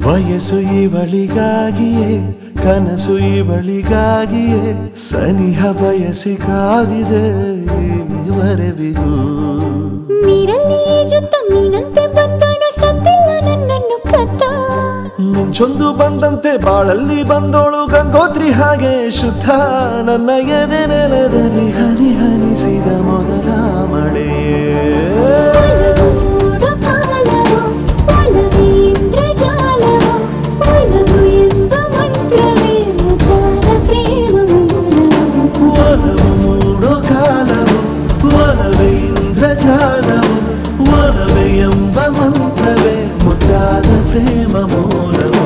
ವಯಸ್ಸು ಇವಳಿಗಾಗಿಯೇ ಕನಸು ಇವಳಿಗಾಗಿಯೇ ಸನಿಹ ಬಯಸಿ ಕಾದಿದೆ ಇವರೆವಿಗೂ ನೀರಲ್ಲಿ ಈಜುತ್ತ ನೀನಂತೆ ಬಂದನು ಸತ್ತಿಲ್ಲ ನನ್ನನ್ನು ಕತ್ತ ಮಿಂಚೊಂದು ಬಂದಂತೆ ಬಾಳಲ್ಲಿ ಬಂದೋಳು ಗಂಗೋತ್ರಿ ಹಾಗೆ ಶುದ್ಧ ನನ್ನ ಎದೆ ನೆಲದಲ್ಲಿ ಹನಿ ಹನಿಸಿದ ಮೊದಲ ಮಳೆಯೇ ಒಲವು ಮೂಡೋ ಕಾಲವೋ, ಒಲವೇ ಇಂದ್ರಜಾಲವೋ, ಒಲವು ಎಂಬ ಮಂತ್ರವೇ ಮುದ್ದಾದ ಪ್ರೇಮ ಮೂಲವೋ. ಒಲವು ಮೂಡೋ ಕಾಲವು ಒಲವೇ ಇಂದ್ರಜಾಲವು ಒಲವೇ ಎಂಬ ಮಂತ್ರವೇ ಮುದ್ದಾದ ಪ್ರೇಮ ಮೂಲವು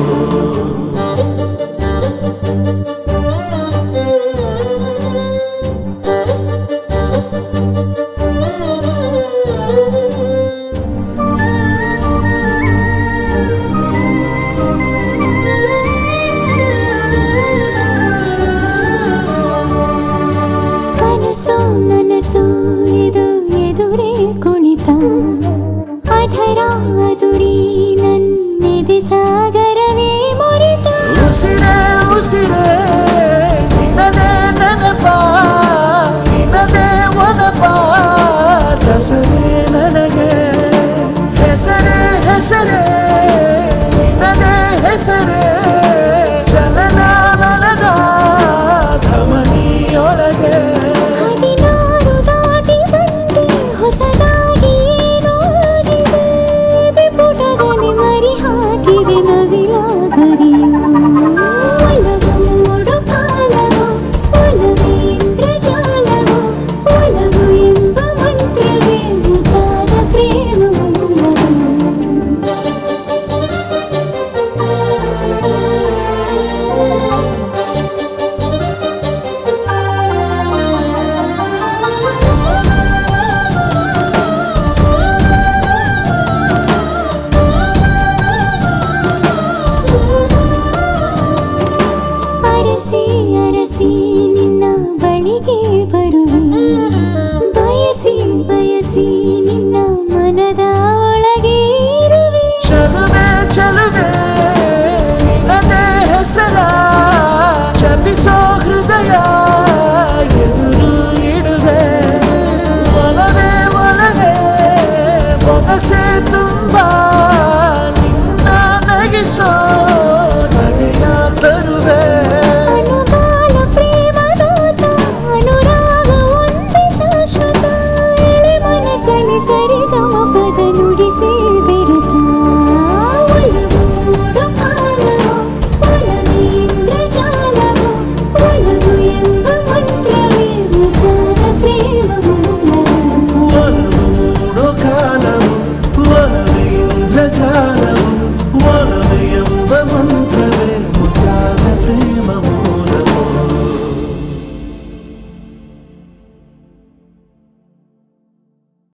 ಕನಸು ನನಸು ಇದು ಎದುರೇ ಕುಳಿತ ಅಧರ ಅದುರಿ ನನ್ನೆದೆ ಸಾಗರವೇ ಮೊರೆತ ಉಸಿರೇ ಉಸಿರೇ ನಿನದೇ ನೆನಪ ನಿನದೇ ಒನಪ ದಸರೇ ನನಗೆ ಹೆಸರೇ ಹೆಸರೇ ನಿನದೇ ಹೆಸರೇ ಚಲನ ನನಗ ಧಮನಿಯೊಳಗೆ ಹದಿನಾರು ದಾಟಿ ಬಂದೆ ಹೊಸದಾಗಿ ನೋಡಿದೆ ಪುಟದಲ್ಲಿ ಮರಿ ಹಾಕಿದೆ ನವಿಲಾಗರಿಯು ಒಲವು ಮೂಡು ಕಾಲವು ಒಲವೇ ಇಂದ್ರಜಾಲವು ಒಲವು ಎಂಬ ಮಂತ್ರವೇ ಮುದ್ದಾದ ಪ್ರೇಮ ಮೂಲವು ಅರಸಿ ಅರಸಿ ನಿನ್ನ ಬಳಿಗೆ ಬರುವೆ ಬಯಸಿ ಬಯಸಿ ನಿನ್ನ ಮನದ ಒಳಗೆ ಇರುವೆ ಚಲುವೆ ಚಲುವೆ ನಿನದೇ ಹೆಸರ ಚಲಿಸೋ ಹೃದಯ ಎದುರು ಇಡುವೆ ಒಲವೇ ಒಲವೇ ಮೊಗಸೆ ತುಂಬ ನಿನ್ನ ನಗಿಸೋ ನಗೆಯ ತರುವೆ ಅನುಗಾಲ ಪ್ರೇಮದೂತ ಅನುರಾಗ ಒಂದೇ ಶಾಶ್ವತ ಎಳೆ ಮನಸ್ಸಲ್ಲಿ ಸರಿ